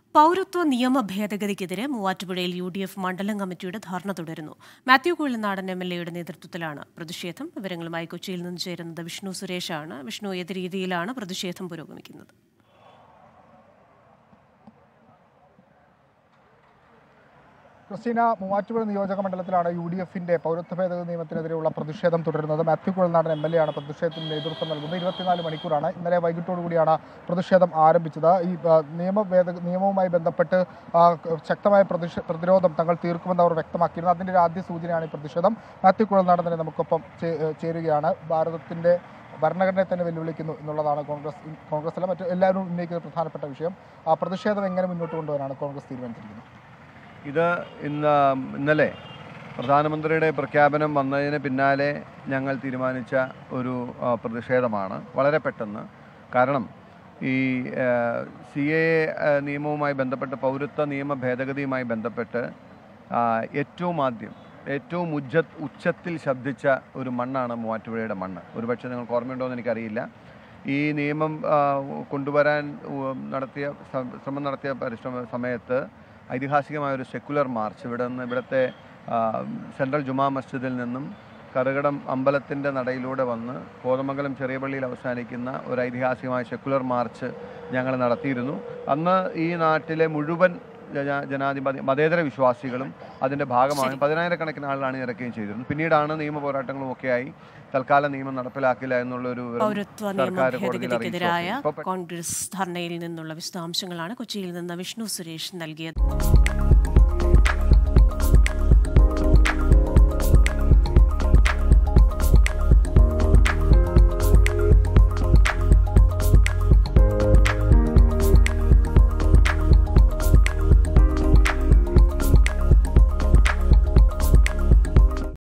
പൗരത്വ നിയമ ഭേദഗതിക്കെതിരെ മൂവാറ്റുപുഴയിൽ യു ഡി എഫ് മണ്ഡലം കമ്മിറ്റിയുടെ ധർണ തുടരുന്നു മാത്യു കുഴൽനാടൻ എം എൽ എയുടെ നേതൃത്വത്തിലാണ് പ്രതിഷേധം വിവരങ്ങളുമായി കൊച്ചിയിൽ നിന്ന് ചേരുന്നത് വിഷ്ണു സുരേഷാണ് വിഷ്ണു ഏത് രീതിയിലാണ് പ്രതിഷേധം പുരോഗമിക്കുന്നത് ക്രിസ്റ്റീന മൂവാറ്റുപുഴ നിയോജക മണ്ഡലത്തിലാണ് യു ഡി എഫിന്റെ പൗരത്വ ഭേദഗതി നിയമത്തിനെതിരെയുള്ള പ്രതിഷേധം തുടരുന്നത് Mathew Kuzhalnadan M L A ആണ് പ്രതിഷേധത്തിന് നേതൃത്വം നൽകുന്നത് ഇരുപത്തിനാല് മണിക്കൂറാണ് ഇന്നലെ വൈകിട്ടോടുകൂടിയാണ് പ്രതിഷേധം ആരംഭിച്ചത് ഈ ആ, നിയമ ഭേദ നിയമവുമായി ബന്ധപ്പെട്ട് ആ, ശക്തമായ പ്രതിഷേ പ്രതിരോധം തങ്ങൾ തീർക്കുമെന്ന് അവർ വ്യക്തമാക്കിയിരുന്നു അതിൻ്റെ ഒരു ആദ്യ സൂചനയാണ് ഈ പ്രതിഷേധം മാത്യു കുഴൽനാടൻ തന്നെ നമുക്കൊപ്പം ചേ- ചേരുകയാണ് ഭാരതത്തിന്റെ ഭരണഘടനയെ തന്നെ വെല്ലുവിളിക്കുന്നു എന്നുള്ളതാണ് കോൺഗ്രസ് കോൺഗ്രസിലെ മറ്റ് എല്ലാവരും ഉന്നയിക്കുന്ന പ്രധാനപ്പെട്ട വിഷയം ആ പ്രതിഷേധം എങ്ങനെ മുന്നോട്ട് കൊണ്ടുവരാനാണ് കോൺഗ്രസ് തീരുമാനിച്ചിരിക്കുന്നത് ഇത് ഇന്ന് ഇന്നലെ പ്രധാനമന്ത്രിയുടെ പ്രഖ്യാപനം വന്നതിന് പിന്നാലെ ഞങ്ങൾ തീരുമാനിച്ച ഒരു ആ, പ്രതിഷേധമാണ് വളരെ പെട്ടെന്ന് കാരണം ഈ സി എ നിയമവുമായി ബന്ധപ്പെട്ട് പൗരത്വ നിയമ ഭേദഗതിയുമായി ബന്ധപ്പെട്ട് ആ, ഏറ്റവും ആദ്യം ഏറ്റവും ഉജ്ജ ഉച്ചത്തിൽ ശബ്ദിച്ച ഒരു മണ്ണാണ് മൂവാറ്റുപുഴയുടെ മണ്ണ് ഒരുപക്ഷെ നിങ്ങൾക്ക് ഓർമ്മയുണ്ടോ എന്ന് എനിക്കറിയില്ല ഈ നിയമം ആ, കൊണ്ടുവരാൻ ഉ, നടത്തിയ ശ്ര- ശ്രമം നടത്തിയ പരിശ്രമ സമയത്ത് ഐതിഹാസികമായ ഒരു സെക്കുലർ മാർച്ച് ഇവിടെ നിന്ന് ഇവിടുത്തെ ആ, സെൻട്രൽ ജുമാ മസ്ജിദിൽ നിന്നും കറുകടം അമ്പലത്തിൻ്റെ നടയിലൂടെ വന്ന് കോതമംഗലം ചെറിയ പള്ളിയിൽ അവസാനിക്കുന്ന ഒരു ഐതിഹാസികമായ സെക്കുലർ മാർച്ച് ഞങ്ങൾ നടത്തിയിരുന്നു അന്ന് ഈ നാട്ടിലെ മുഴുവൻ ജന- ജനാധിപത്യ മതേതര വിശ്വാസികളും അതിൻ്റെ ഭാഗമാണ് പതിനായിരക്കണക്കിന് ആളുകളാണ് ഇറക്കുകയും ചെയ്തിരുന്നു പിന്നീടാണ് നിയമ പോരാട്ടങ്ങളും ഒക്കെയായി തൽക്കാലം നിയമം നടപ്പിലാക്കില്ല എന്നുള്ളൊരു വിവരം പൗരത്വ നിയമ സർക്കാർ കോടതിയിൽ ഭേദഗതിക്കെതിരായ അറിയിച്ചു. ഇപ്പൊ കോൺഗ്രസ് ധർണയിൽ നിന്നുള്ള വിശദാംശങ്ങളാണ് കൊച്ചിയിൽ നിന്ന് വിഷ്ണു സുരേഷ് നൽകിയത്